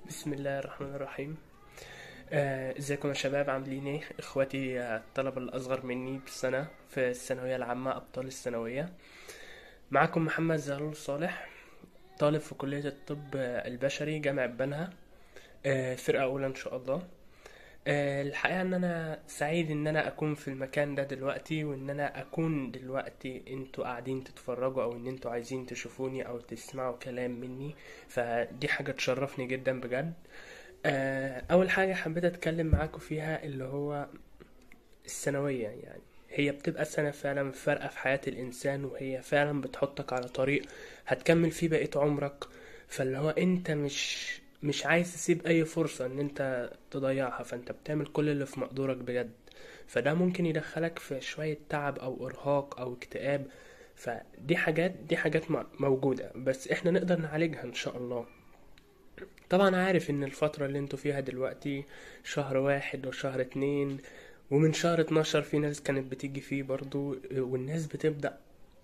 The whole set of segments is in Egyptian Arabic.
بسم الله الرحمن الرحيم آه، ازيكم يا شباب عاملين ايه اخواتي آه، الطلبة الاصغر مني بسنة في الثانوية العامة ابطال الثانوية معكم محمد زهرول صالح طالب في كلية الطب آه، البشري جامعة بنها آه، فرقة اولى ان شاء الله آه، الحقيقة ان انا سعيد ان انا اكون في المكان ده دلوقتي وان انا اكون دلوقتي انتوا قاعدين تتفرجوا او ان انتوا عايزين تشوفوني او تسمعوا كلام مني فدي حاجة تشرفني جدا بجد آه، اول حاجة حبيت اتكلم معاكم فيها اللي هو الثانوية يعني هي بتبقى سنة فعلا فارقة في حياة الإنسان وهي فعلا بتحطك على طريق هتكمل فيه بقية عمرك فاللي هو أنت مش مش عايز تسيب أي فرصة إن أنت تضيعها فأنت بتعمل كل اللي في مقدورك بجد فده ممكن يدخلك في شوية تعب أو إرهاق أو اكتئاب فدي حاجات دي حاجات م- موجودة بس احنا نقدر نعالجها إن شاء الله طبعا عارف ان الفترة اللي انتوا فيها دلوقتي شهر واحد وشهر اتنين ومن شهر اتناشر في ناس كانت بتيجي فيه برضو والناس بتبدأ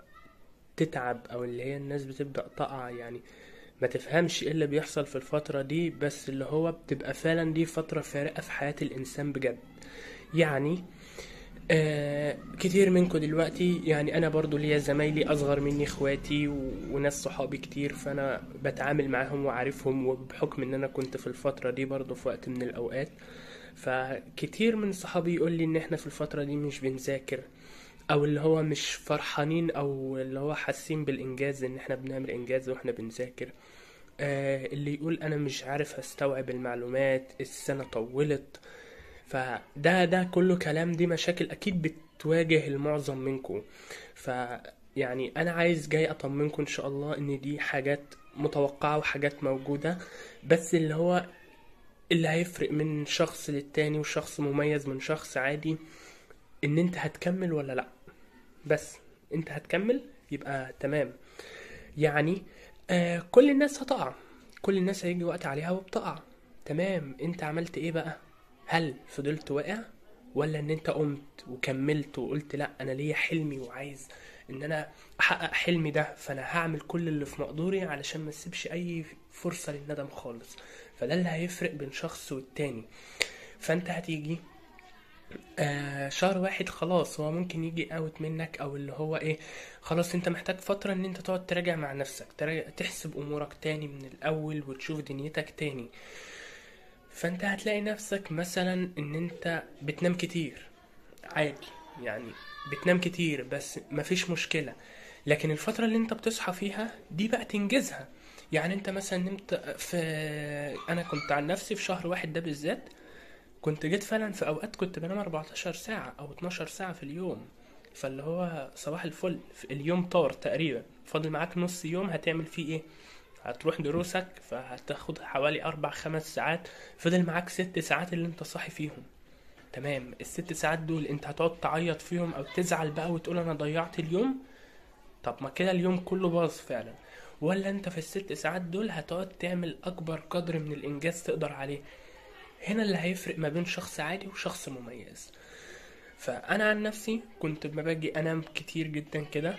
تتعب او اللي هي الناس بتبدأ تقع يعني ما تفهمش ايه اللي بيحصل في الفترة دي بس اللي هو بتبقى فعلا دي فترة فارقة في حياة الانسان بجد يعني آه كتير منكم دلوقتي يعني انا برضو ليا زمايلي اصغر مني اخواتي و... وناس صحابي كتير فانا بتعامل معاهم وعارفهم وبحكم ان انا كنت في الفترة دي برضو في وقت من الاوقات فكتير من صحابي يقول لي ان احنا في الفترة دي مش بنذاكر او اللي هو مش فرحانين او اللي هو حاسين بالانجاز ان احنا بنعمل انجاز واحنا بنذاكر آه اللي يقول انا مش عارف استوعب المعلومات السنة طولت فده ده كله كلام دي مشاكل اكيد بتواجه المعظم منكم ف يعني انا عايز جاي اطمنكم ان شاء الله ان دي حاجات متوقعة وحاجات موجودة بس اللي هو اللي هيفرق من شخص للتاني وشخص مميز من شخص عادي ان انت هتكمل ولا لا بس انت هتكمل يبقى تمام يعني آه كل الناس هتقع كل الناس هيجي وقت عليها وبتقع تمام انت عملت ايه بقى هل فضلت واقع ولا ان انت قمت وكملت وقلت لا انا ليا حلمي وعايز ان انا احقق حلمي ده فانا هعمل كل اللي في مقدوري علشان ما اسيبش اي فرصة للندم خالص فده اللي هيفرق بين شخص والتاني فانت هتيجي آه شهر واحد خلاص هو ممكن يجي اوت منك او اللي هو ايه خلاص انت محتاج فترة ان انت تقعد تراجع مع نفسك تراجع تحسب امورك تاني من الاول وتشوف دنيتك تاني فانت هتلاقي نفسك مثلا ان انت بتنام كتير عادي يعني بتنام كتير بس مفيش مشكلة لكن الفترة اللي انت بتصحى فيها دي بقى تنجزها يعني انت مثلا نمت في انا كنت عن نفسي في شهر واحد ده بالذات كنت جيت فعلا في اوقات كنت بنام 14 ساعة او 12 ساعة في اليوم فاللي هو صباح الفل في اليوم طار تقريبا فاضل معاك نص يوم هتعمل فيه ايه هتروح دروسك فهتاخد حوالي اربع خمس ساعات فضل معاك ست ساعات اللي انت صاحي فيهم تمام الست ساعات دول انت هتقعد تعيط فيهم او تزعل بقى وتقول انا ضيعت اليوم طب ما كده اليوم كله باظ فعلا ولا انت في الست ساعات دول هتقعد تعمل اكبر قدر من الانجاز تقدر عليه هنا اللي هيفرق ما بين شخص عادي وشخص مميز فانا عن نفسي كنت لما باجي انام كتير جدا كده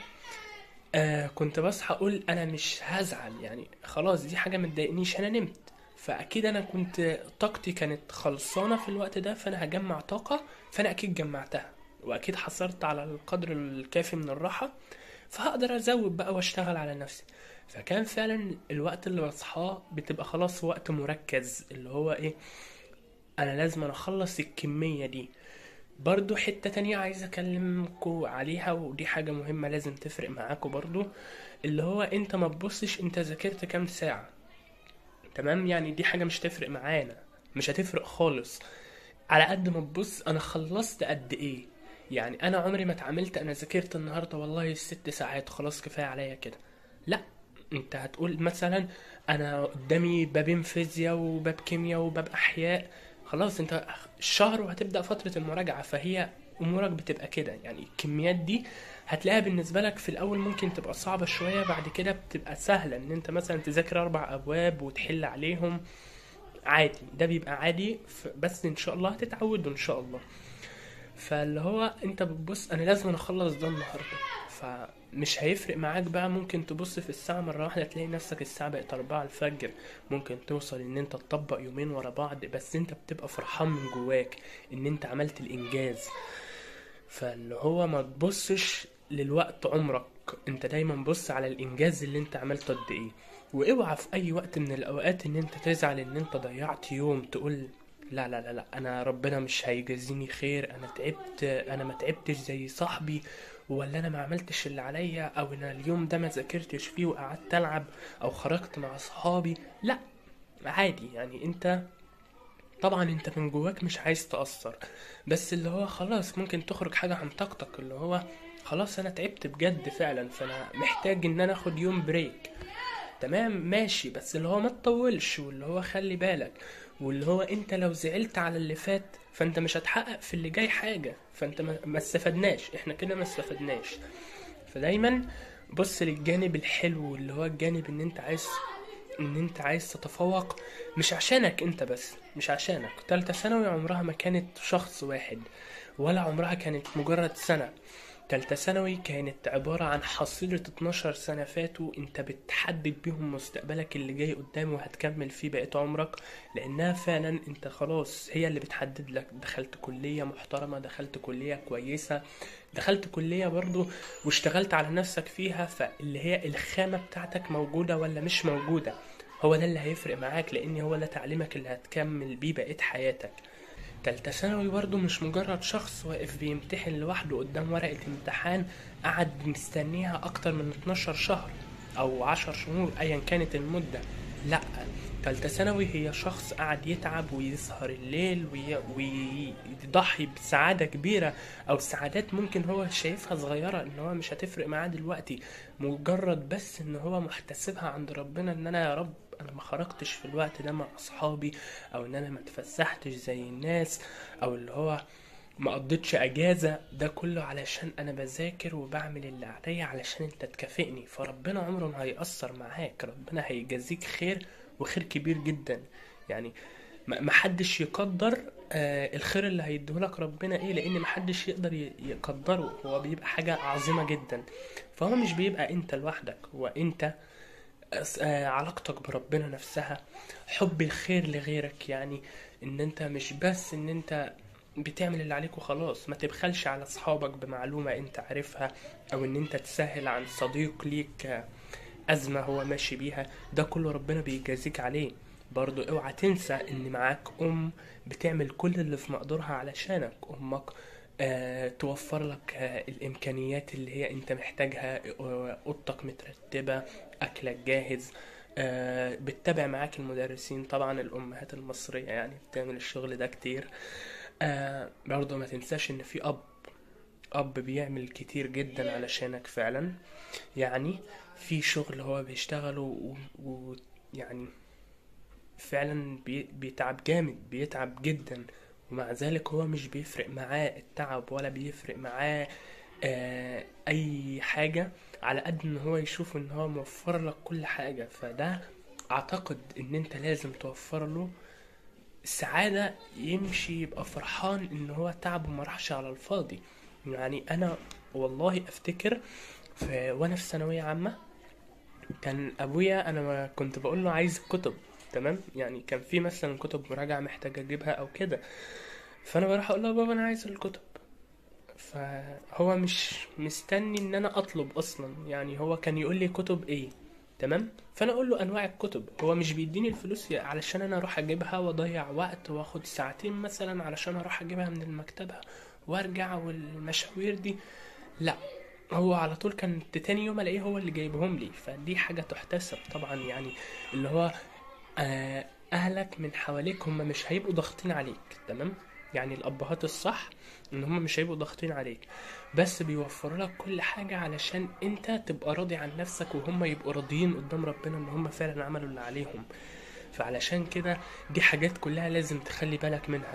آه كنت بصحى اقول انا مش هزعل يعني خلاص دي حاجه متضايقنيش انا نمت فاكيد انا كنت طاقتي كانت خلصانه في الوقت ده فانا هجمع طاقه فانا اكيد جمعتها واكيد حصلت على القدر الكافي من الراحه فهقدر ازود بقى واشتغل على نفسي فكان فعلا الوقت اللي بصحاه بتبقى خلاص وقت مركز اللي هو ايه انا لازم أنا اخلص الكمية دي برضو حتة تانية عايز اكلمكوا عليها ودي حاجة مهمة لازم تفرق معاكوا برضو اللي هو انت ما تبصش انت ذاكرت كام ساعة تمام يعني دي حاجة مش تفرق معانا مش هتفرق خالص على قد ما تبص انا خلصت قد ايه يعني انا عمري ما اتعاملت انا ذاكرت النهارده والله ست ساعات خلاص كفايه عليا كده لا انت هتقول مثلا انا قدامي بابين فيزياء وباب كيمياء وباب احياء خلاص انت الشهر وهتبدا فتره المراجعه فهي امورك بتبقى كده يعني الكميات دي هتلاقيها بالنسبه لك في الاول ممكن تبقى صعبه شويه بعد كده بتبقى سهله ان انت مثلا تذاكر اربع ابواب وتحل عليهم عادي ده بيبقى عادي ف- بس ان شاء الله هتتعودوا ان شاء الله فاللي هو انت بتبص انا لازم أنا اخلص ده النهارده ف مش هيفرق معاك بقى ممكن تبص في الساعة مرة واحدة تلاقي نفسك الساعة بقت أربعة الفجر ممكن توصل إن أنت تطبق يومين ورا بعض بس أنت بتبقى فرحان من جواك إن أنت عملت الإنجاز فاللي هو ما تبصش للوقت عمرك انت دايما بص على الانجاز اللي انت عملته قد ايه واوعى في اي وقت من الاوقات ان انت تزعل ان انت ضيعت يوم تقول لا لا لا لا انا ربنا مش هيجازيني خير انا تعبت انا ما تعبتش زي صاحبي ولا انا ما عملتش اللي عليا او انا اليوم ده ما ذاكرتش فيه وقعدت العب او خرجت مع اصحابي لا عادي يعني انت طبعا انت من جواك مش عايز تأثر بس اللي هو خلاص ممكن تخرج حاجة عن طاقتك اللي هو خلاص انا تعبت بجد فعلا فانا محتاج ان انا اخد يوم بريك تمام ماشي بس اللي هو ما تطولش واللي هو خلي بالك واللي هو انت لو زعلت على اللي فات فانت مش هتحقق في اللي جاي حاجة فانت ما ما استفدناش احنا كده ما استفدناش فدايما بص للجانب الحلو اللي هو الجانب ان انت عايز ان انت عايز تتفوق مش عشانك انت بس مش عشانك تالتة ثانوي عمرها ما كانت شخص واحد ولا عمرها كانت مجرد سنة تالتة ثانوي كانت عبارة عن حصيلة 12 سنة فاتوا انت بتحدد بيهم مستقبلك اللي جاي قدام وهتكمل فيه بقية عمرك لانها فعلا انت خلاص هي اللي بتحدد لك دخلت كلية محترمة دخلت كلية كويسة دخلت كلية برضو واشتغلت على نفسك فيها فاللي هي الخامة بتاعتك موجودة ولا مش موجودة هو ده اللي هيفرق معاك لان هو ده تعليمك اللي هتكمل بيه بقية حياتك تالتة ثانوي برضه مش مجرد شخص واقف بيمتحن لوحده قدام ورقة امتحان قعد مستنيها أكتر من 12 شهر أو 10 شهور أيا كانت المدة لأ تالتة ثانوي هي شخص قعد يتعب ويسهر الليل وي- ويضحي بسعادة كبيرة أو سعادات ممكن هو شايفها صغيرة إن هو مش هتفرق معاه دلوقتي مجرد بس إن هو محتسبها عند ربنا إن أنا يا رب أنا ما خرجتش في الوقت ده مع أصحابي او ان انا ما اتفسحتش زي الناس او اللي هو ما قضيتش اجازه ده كله علشان انا بذاكر وبعمل اللي عليا علشان انت تكافئني فربنا عمره ما هيأثر معاك ربنا هيجازيك خير وخير كبير جدا يعني ما ما حدش يقدر آه الخير اللي هيديهولك ربنا ايه لان ما حدش يقدر ي- يقدره هو بيبقى حاجه عظيمه جدا فهو مش بيبقى انت لوحدك هو انت أس- آه، علاقتك بربنا نفسها حب الخير لغيرك يعني ان انت مش بس ان انت بتعمل اللي عليك وخلاص ما تبخلش على اصحابك بمعلومة انت عارفها او ان انت تسهل عن صديق ليك آه، ازمة هو ماشي بيها ده كله ربنا بيجازيك عليه برضو اوعى تنسى ان معاك ام بتعمل كل اللي في مقدورها علشانك امك آه، توفر لك آه، الامكانيات اللي هي انت محتاجها آه، اوضتك مترتبة اكلك جاهز آه، بتتابع معاك المدرسين طبعا الامهات المصرية يعني بتعمل الشغل ده كتير آه، برضو ما تنساش ان في اب اب بيعمل كتير جدا علشانك فعلا يعني في شغل هو بيشتغله ويعني فعلا بي- بيتعب جامد بيتعب جدا ومع ذلك هو مش بيفرق معاه التعب ولا بيفرق معاه آه اي حاجة على قد ان هو يشوف ان هو موفر لك كل حاجة فده اعتقد ان انت لازم توفر له السعادة يمشي يبقى فرحان ان هو تعبه ما راحش على الفاضي يعني انا والله افتكر في وانا في ثانوية عامة كان ابويا انا ما كنت بقول له عايز كتب تمام يعني كان في مثلا كتب مراجعة محتاج اجيبها او كده فانا بروح اقول له يا بابا انا عايز الكتب فهو مش مستني ان انا اطلب اصلا يعني هو كان يقول لي كتب ايه تمام فانا اقول له انواع الكتب هو مش بيديني الفلوس علشان انا اروح اجيبها واضيع وقت واخد ساعتين مثلا علشان اروح اجيبها من المكتبة وارجع والمشاوير دي لا هو على طول كان تاني يوم الاقيه هو اللي جايبهم لي فدي حاجة تحتسب طبعا يعني اللي هو آه، اهلك من حواليك هم مش هيبقوا ضاغطين عليك تمام يعني الابهات الصح ان هم مش هيبقوا ضاغطين عليك بس بيوفروا لك كل حاجة علشان انت تبقى راضي عن نفسك وهم يبقوا راضيين قدام ربنا ان هم فعلا عملوا اللي عليهم فعلشان كده دي حاجات كلها لازم تخلي بالك منها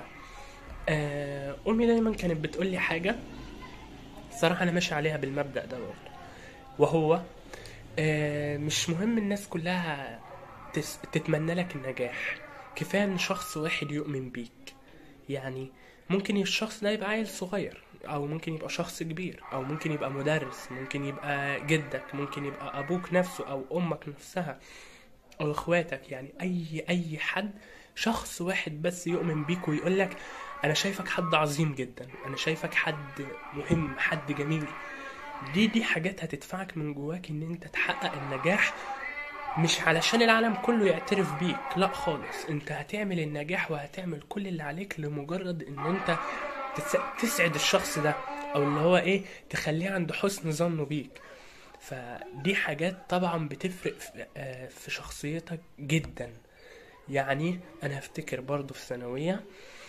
آه، امي دايما كانت بتقول لي حاجة صراحة انا ماشي عليها بالمبدأ ده برضه وهو آه، مش مهم الناس كلها تس... تتمنى لك النجاح كفاية ان شخص واحد يؤمن بيك يعني ممكن الشخص ده يبقى عيل صغير او ممكن يبقى شخص كبير او ممكن يبقى مدرس ممكن يبقى جدك ممكن يبقى ابوك نفسه او امك نفسها او اخواتك يعني اي اي حد شخص واحد بس يؤمن بيك ويقول لك انا شايفك حد عظيم جدا انا شايفك حد مهم حد جميل دي دي حاجات هتدفعك من جواك ان انت تحقق النجاح مش علشان العالم كله يعترف بيك لا خالص انت هتعمل النجاح وهتعمل كل اللي عليك لمجرد ان انت تس- تسعد الشخص ده او اللي هو ايه تخليه عند حسن ظنه بيك فدي حاجات طبعا بتفرق في, آه، في شخصيتك جدا يعني انا افتكر برضو في ثانوية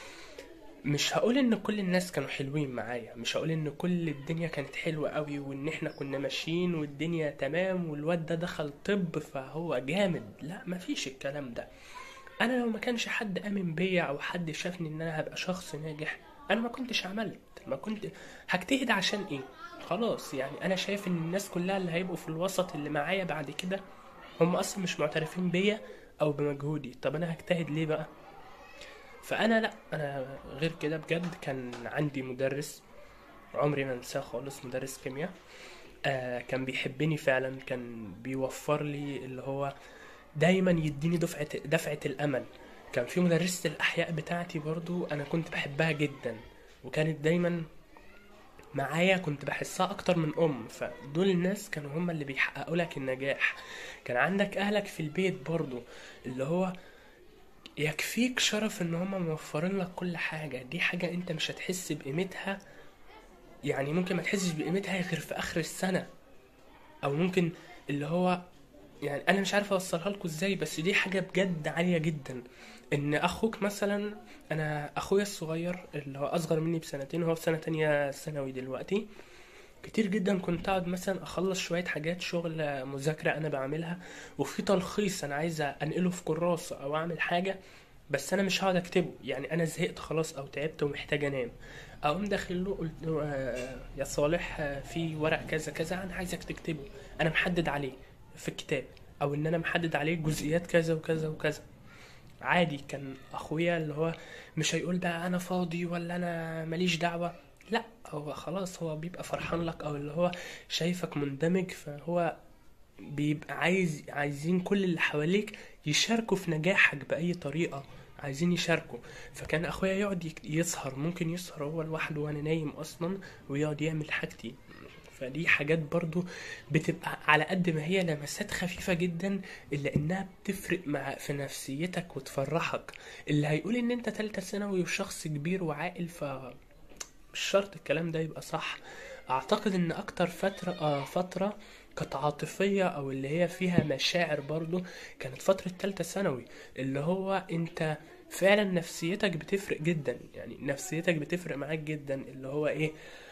مش هقول ان كل الناس كانوا حلوين معايا مش هقول ان كل الدنيا كانت حلوة قوي وان احنا كنا ماشيين والدنيا تمام والواد ده دخل طب فهو جامد لا مفيش الكلام ده انا لو ما كانش حد امن بيا او حد شافني ان انا هبقى شخص ناجح انا ما كنتش عملت ما كنت هجتهد عشان ايه خلاص يعني انا شايف ان الناس كلها اللي هيبقوا في الوسط اللي معايا بعد كده هم اصلا مش معترفين بيا او بمجهودي طب انا هجتهد ليه بقى فانا لا انا غير كده بجد كان عندي مدرس عمري ما انساه خالص مدرس كيمياء آه كان بيحبني فعلا كان بيوفر لي اللي هو دايما يديني دفعة دفعة الأمل كان في مدرسة الأحياء بتاعتي برضو أنا كنت بحبها جدا وكانت دايما معايا كنت بحسها أكتر من أم فدول الناس كانوا هم اللي بيحققوا لك النجاح كان عندك أهلك في البيت برضو اللي هو يكفيك شرف ان هم موفرين لك كل حاجة دي حاجة انت مش هتحس بقيمتها يعني ممكن ما تحسش بقيمتها غير في اخر السنة او ممكن اللي هو يعني انا مش عارف اوصلها لكم ازاي بس دي حاجة بجد عالية جدا ان اخوك مثلا انا اخويا الصغير اللي هو اصغر مني بسنتين هو في سنة تانية ثانوي دلوقتي كتير جدا كنت اقعد مثلا اخلص شوية حاجات شغل مذاكرة انا بعملها وفي تلخيص انا عايز انقله في كراسة او اعمل حاجة بس انا مش هقعد اكتبه يعني انا زهقت خلاص او تعبت ومحتاج انام اقوم داخل له قلت له آه، يا صالح آه، في ورق كذا كذا انا عايزك تكتبه انا محدد عليه في الكتاب او ان انا محدد عليه جزئيات كذا وكذا وكذا عادي كان اخويا اللي هو مش هيقول بقى انا فاضي ولا انا ماليش دعوة لا هو خلاص هو بيبقى فرحان لك او اللي هو شايفك مندمج فهو بيبقى عايز عايزين كل اللي حواليك يشاركوا في نجاحك بأي طريقة عايزين يشاركوا فكان اخويا يقعد يك- يسهر ممكن يسهر هو لوحده وانا نايم اصلا ويقعد يعمل حاجتي فدي حاجات برضو بتبقى على قد ما هي لمسات خفيفة جدا إلا إنها بتفرق مع في نفسيتك وتفرحك اللي هيقول إن أنت تالتة ثانوي وشخص كبير وعاقل ف مش شرط الكلام ده يبقى صح اعتقد ان اكتر فترة آه فترة كانت عاطفية او اللي هي فيها مشاعر برضو كانت فترة تالتة ثانوي اللي هو انت فعلا نفسيتك بتفرق جدا يعني نفسيتك بتفرق معاك جدا اللي هو ايه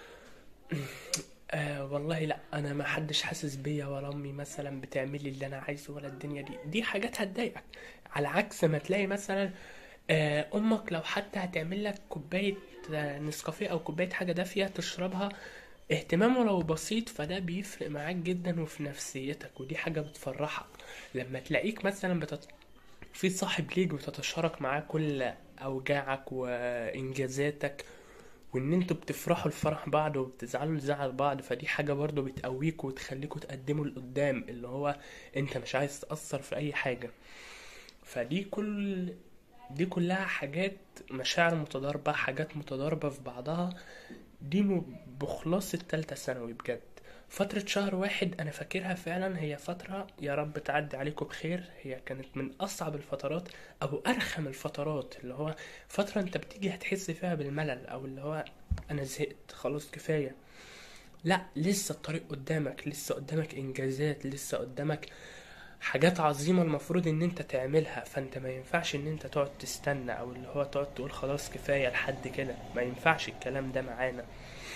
آه والله لا انا ما حدش حاسس بيا ولا امي مثلا بتعمل لي اللي انا عايزه ولا الدنيا دي دي حاجات هتضايقك على عكس ما تلاقي مثلا آه امك لو حتى هتعمل لك كوبايه آه، نسكافيه او كوبايه حاجه دافيه تشربها اهتمام ولو بسيط فده بيفرق معاك جدا وفي نفسيتك ودي حاجه بتفرحك لما تلاقيك مثلا بتت... في صاحب ليك بتتشارك معاه كل اوجاعك وانجازاتك وان انتوا بتفرحوا لفرح بعض وبتزعلوا لزعل بعض فدي حاجة برضو بتقويكوا وتخليكوا تقدموا لقدام اللي هو انت مش عايز تأثر في اي حاجة فدي كل دي كلها حاجات مشاعر متضاربة حاجات متضاربة في بعضها دي م- بخلاصة تالتة ثانوي بجد فترة شهر واحد أنا فاكرها فعلا هي فترة يا رب تعدي عليكم بخير هي كانت من أصعب الفترات أو أرخم الفترات اللي هو فترة أنت بتيجي هتحس فيها بالملل أو اللي هو أنا زهقت خلاص كفاية لا لسه الطريق قدامك لسه قدامك إنجازات لسه قدامك حاجات عظيمة المفروض ان انت تعملها فانت ما ينفعش ان انت تقعد تستنى او اللي هو تقعد تقول خلاص كفاية لحد كده ما ينفعش الكلام ده معانا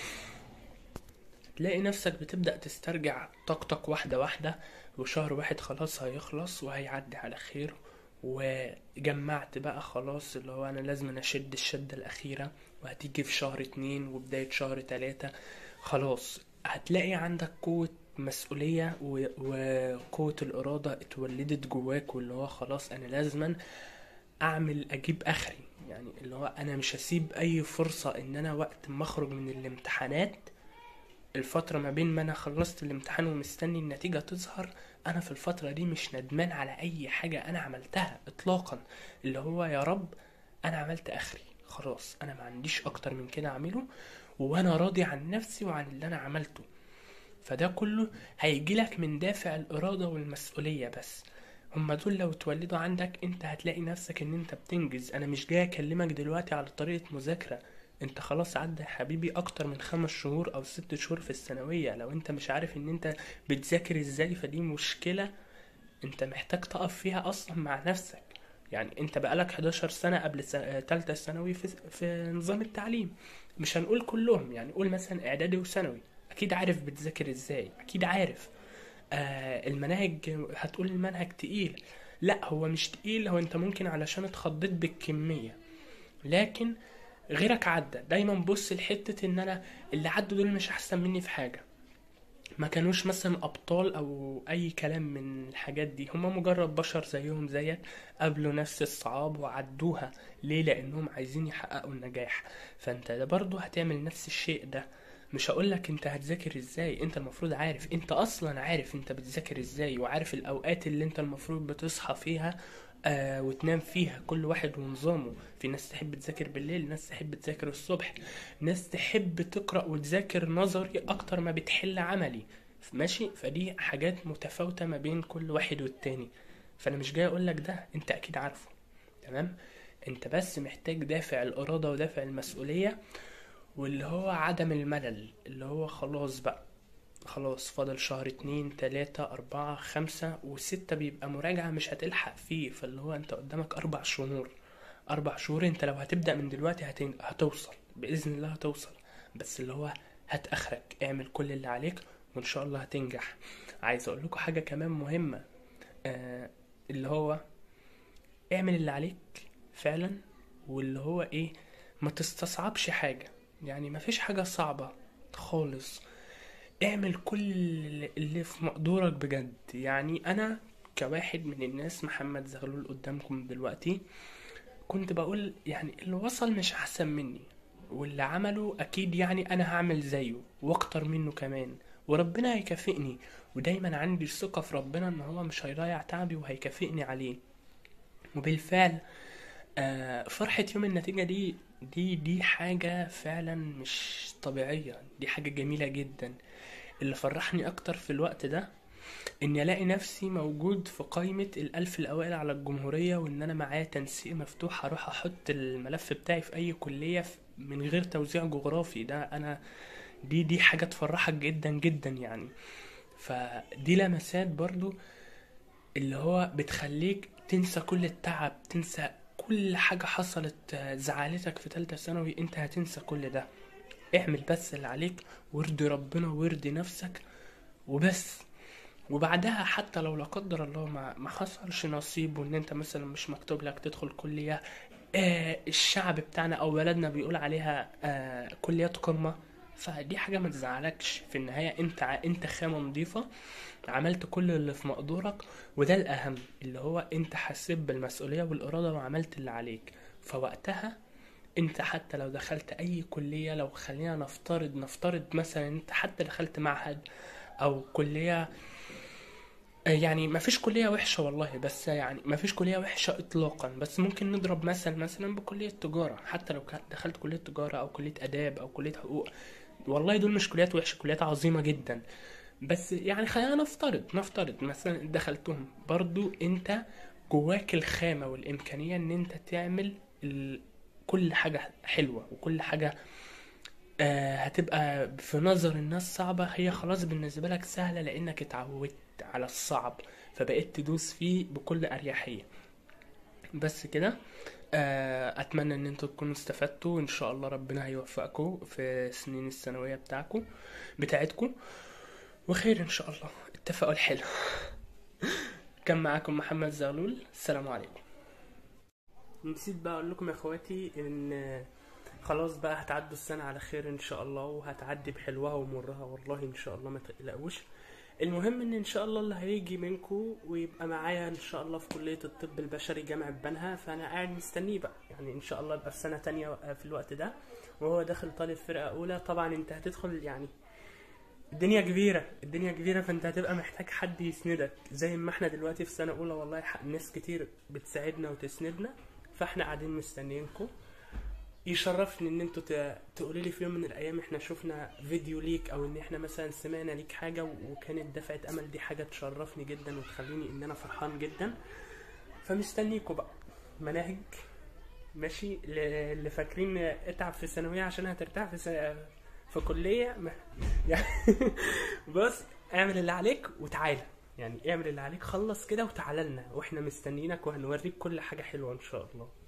تلاقي نفسك بتبدأ تسترجع طاقتك واحدة واحدة وشهر واحد خلاص هيخلص وهيعدي على خير وجمعت بقى خلاص اللي هو انا لازم اشد الشدة الأخيرة وهتيجي في شهر اتنين وبداية شهر تلاتة خلاص هتلاقي عندك قوة مسؤولية و- وقوة الإرادة اتولدت جواك واللي هو خلاص أنا لازما أعمل أجيب آخري يعني يعني اللي هو انا مش هسيب اي فرصة ان انا وقت ما اخرج من الامتحانات الفترة ما بين ما انا خلصت الامتحان ومستني النتيجة تظهر انا في الفترة دي مش ندمان على اي حاجة انا عملتها اطلاقا اللي هو يا رب انا عملت اخري خلاص انا ما عنديش اكتر من كده اعمله وانا راضي عن نفسي وعن اللي انا عملته فده كله هيجيلك من دافع الإرادة والمسؤولية بس هما دول لو اتولدوا عندك انت هتلاقي نفسك ان انت بتنجز انا مش جاي اكلمك دلوقتي على طريقة مذاكرة انت خلاص عدى يا حبيبي اكتر من خمس شهور او ست شهور في الثانوية لو انت مش عارف ان انت بتذاكر ازاي فدي مشكلة انت محتاج تقف فيها اصلا مع نفسك يعني انت بقالك 11 سنة قبل س- آه، تالتة ثانوي في, في نظام التعليم مش هنقول كلهم يعني قول مثلا اعدادي وثانوي اكيد عارف بتذاكر ازاي اكيد عارف آه المناهج هتقول المنهج تقيل لا هو مش تقيل هو انت ممكن علشان اتخضيت بالكمية لكن غيرك عدى دايما بص لحتة ان انا اللي عدوا دول مش احسن مني في حاجة ما كانوش مثلا ابطال او اي كلام من الحاجات دي هما مجرد بشر زيهم زيك قابلوا نفس الصعاب وعدوها ليه لانهم عايزين يحققوا النجاح فانت ده برضو هتعمل نفس الشيء ده مش هقولك انت هتذاكر ازاي انت المفروض عارف انت اصلا عارف انت بتذاكر ازاي وعارف الاوقات اللي انت المفروض بتصحى فيها آه وتنام فيها كل واحد ونظامه في ناس تحب تذاكر بالليل ناس تحب تذاكر الصبح ناس تحب تقرأ وتذاكر نظري اكتر ما بتحل عملي ماشي فدي حاجات متفاوتة ما بين كل واحد والتاني فانا مش جاي اقولك ده انت اكيد عارفه تمام انت بس محتاج دافع الارادة ودافع المسؤولية واللي هو عدم الملل اللي هو خلاص بقى خلاص فاضل شهر اتنين تلاتة أربعة خمسة وستة بيبقى مراجعة مش هتلحق فيه فاللي هو انت قدامك أربع شهور أربع شهور انت لو هتبدأ من دلوقتي هتن... هتوصل بإذن الله هتوصل بس اللي هو هات آخرك اعمل كل اللي عليك وإن شاء الله هتنجح عايز أقول لكم حاجة كمان مهمة آه اللي هو اعمل اللي عليك فعلا واللي هو ايه ما تستصعبش حاجة يعني ما فيش حاجة صعبة خالص اعمل كل اللي في مقدورك بجد يعني انا كواحد من الناس محمد زغلول قدامكم دلوقتي كنت بقول يعني اللي وصل مش احسن مني واللي عمله اكيد يعني انا هعمل زيه واكتر منه كمان وربنا هيكافئني ودايما عندي الثقة في ربنا ان هو مش هيضيع تعبي وهيكافئني عليه وبالفعل آه، فرحة يوم النتيجة دي دي دي حاجة فعلا مش طبيعية دي حاجة جميلة جدا اللي فرحني أكتر في الوقت ده إني ألاقي نفسي موجود في قائمة الألف الأوائل على الجمهورية وإن أنا معايا تنسيق مفتوح هروح أحط الملف بتاعي في أي كلية في- من غير توزيع جغرافي ده أنا دي دي حاجة تفرحك جدا جدا يعني فدي لمسات برضو اللي هو بتخليك تنسى كل التعب تنسى كل حاجة حصلت آه، زعلتك في تالتة ثانوي انت هتنسى كل ده اعمل بس اللي عليك وارضي ربنا وارضي نفسك وبس وبعدها حتى لو لا قدر الله ما ما حصلش نصيب وان انت مثلا مش مكتوب لك تدخل كلية آه الشعب بتاعنا او بلدنا بيقول عليها آه كليات قمة فدي حاجة ما تزعلكش في النهاية انت ع- انت خامة نظيفة عملت كل اللي في مقدورك وده الأهم اللي هو انت حسيت بالمسؤولية والإرادة وعملت اللي عليك فوقتها انت حتى لو دخلت اي كلية لو خلينا نفترض نفترض مثلا انت حتى دخلت معهد او كلية آه، يعني ما فيش كلية وحشة والله بس يعني ما فيش كلية وحشة اطلاقا بس ممكن نضرب مثل مثلا بكلية تجارة حتى لو كان- دخلت كلية تجارة او كلية اداب او كلية حقوق والله دول مش كليات وحشة كليات عظيمة جدا بس يعني خلينا نفترض نفترض مثلا دخلتهم برضو انت جواك الخامة والامكانية ان انت تعمل ال... كل حاجة حلوة وكل حاجة آه هتبقى في نظر الناس صعبة هي خلاص بالنسبة لك سهلة لانك اتعودت على الصعب فبقيت تدوس فيه بكل اريحية بس كده آه، اتمنى ان انتوا تكونوا استفدتوا وان شاء الله ربنا هيوفقكم في سنين الثانويه بتاعكم بتاعتكم وخير ان شاء الله التفاؤل حلو كان معاكم محمد زغلول السلام عليكم نسيت بقى اقول لكم يا اخواتي ان خلاص بقى هتعدوا السنه على خير ان شاء الله وهتعدي بحلوها ومرها والله ان شاء الله ما تقلقوش المهم ان ان شاء الله اللي هيجي منكم ويبقى معايا ان شاء الله في كلية الطب البشري جامعة بنها فانا قاعد مستنيه بقى يعني ان شاء الله يبقى في سنة تانية في الوقت ده وهو داخل طالب فرقة اولى طبعا انت هتدخل يعني الدنيا كبيرة الدنيا كبيرة فانت هتبقى محتاج حد يسندك زي ما احنا دلوقتي في سنة اولى والله ح- ناس كتير بتساعدنا وتسندنا فاحنا قاعدين مستنيينكم يشرفني ان انتوا ت- تقولوا لي في يوم من الايام احنا شفنا فيديو ليك او ان احنا مثلا سمعنا ليك حاجه و- وكانت دفعه امل دي حاجه تشرفني جدا وتخليني ان انا فرحان جدا فمستنيكوا بقى مناهج ماشي ل- اللي فاكرين اتعب في ثانويه عشان هترتاح في س- في كليه ما- يعني بص اعمل اللي عليك وتعالى يعني اعمل اللي عليك خلص كده وتعالى لنا واحنا مستنيينك وهنوريك كل حاجه حلوه ان شاء الله